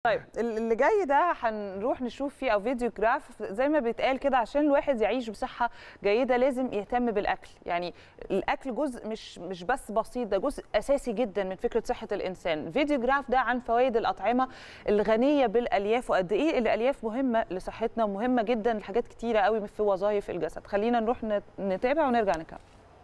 طيب اللي جاي ده هنروح نشوف فيه او فيديو جراف زي ما بيتقال كده عشان الواحد يعيش بصحه جيده لازم يهتم بالاكل يعني الاكل جزء مش مش بس بسيط ده جزء اساسي جدا من فكره صحه الانسان الفيديو جراف ده عن فوائد الاطعمه الغنيه بالالياف وقد ايه الالياف مهمه لصحتنا ومهمه جدا لحاجات كتيره قوي في وظائف الجسد خلينا نروح نتابع ونرجع نكمل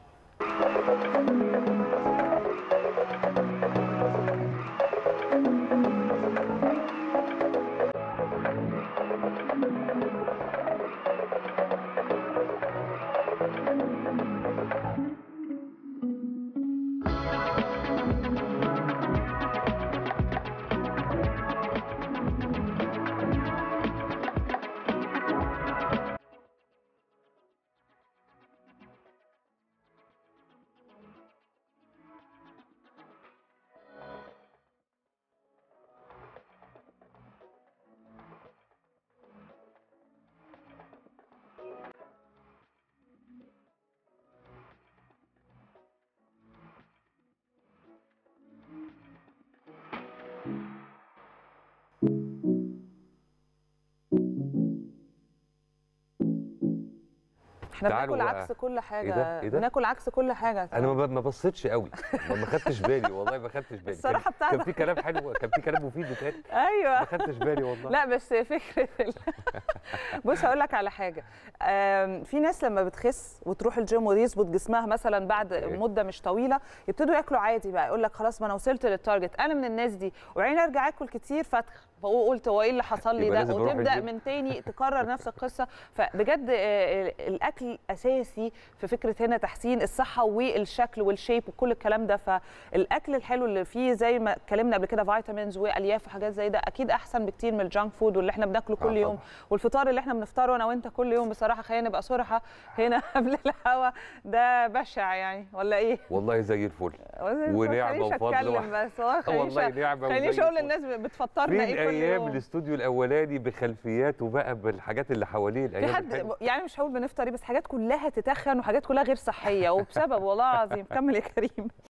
احنا تعالوا بناكل بقى. عكس كل حاجه إيه ده؟ إيه ده؟ بناكل عكس كل حاجه انا ما ما بصيتش قوي ما ما خدتش بالي والله ما خدتش بالي الصراحة كان- بتاعتك. كان في كلام حلو كان في كلام مفيد بيتقال ايوه ما خدتش بالي والله لا بس فكره ال... بص هقول لك على حاجه آم، في ناس لما بتخس وتروح الجيم ويظبط جسمها مثلا بعد أوكي. مده مش طويله يبتدوا ياكلوا عادي بقى يقول لك خلاص ما انا وصلت للتارجت انا من الناس دي وبعدين ارجع اكل كتير فتخ فقلت هو ايه اللي حصل لي يبقى ده لازم أروح وتبدا الجيم. من تاني تكرر نفس القصه فبجد آه، الاكل اساسي في فكره هنا تحسين الصحه والشكل والشيب وكل الكلام ده فالاكل الحلو اللي فيه زي ما اتكلمنا قبل كده فيتامينز والياف وحاجات زي ده اكيد احسن بكتير من الجانك فود واللي احنا بناكله كل آه يوم طبعاً. والفطار اللي احنا بنفطره انا وانت كل يوم بصراحه خلينا نبقى صراحه هنا قبل الهوا ده بشع يعني ولا ايه والله زي الفل ونعمه ونعمة وفضل اتكلم بس والله خلينيش والله نعمة خلينيش وزي اقول الفل. للناس بتفطرنا فين ايه كل ايام يوم الاستوديو الاولاني بخلفياته بقى بالحاجات اللي حواليه في الايام حد الحلوة. يعني مش هقول بنفطر ايه بس حاجات كلها تتخن وحاجات كلها غير صحيه وبسبب والله العظيم كمل يا كريم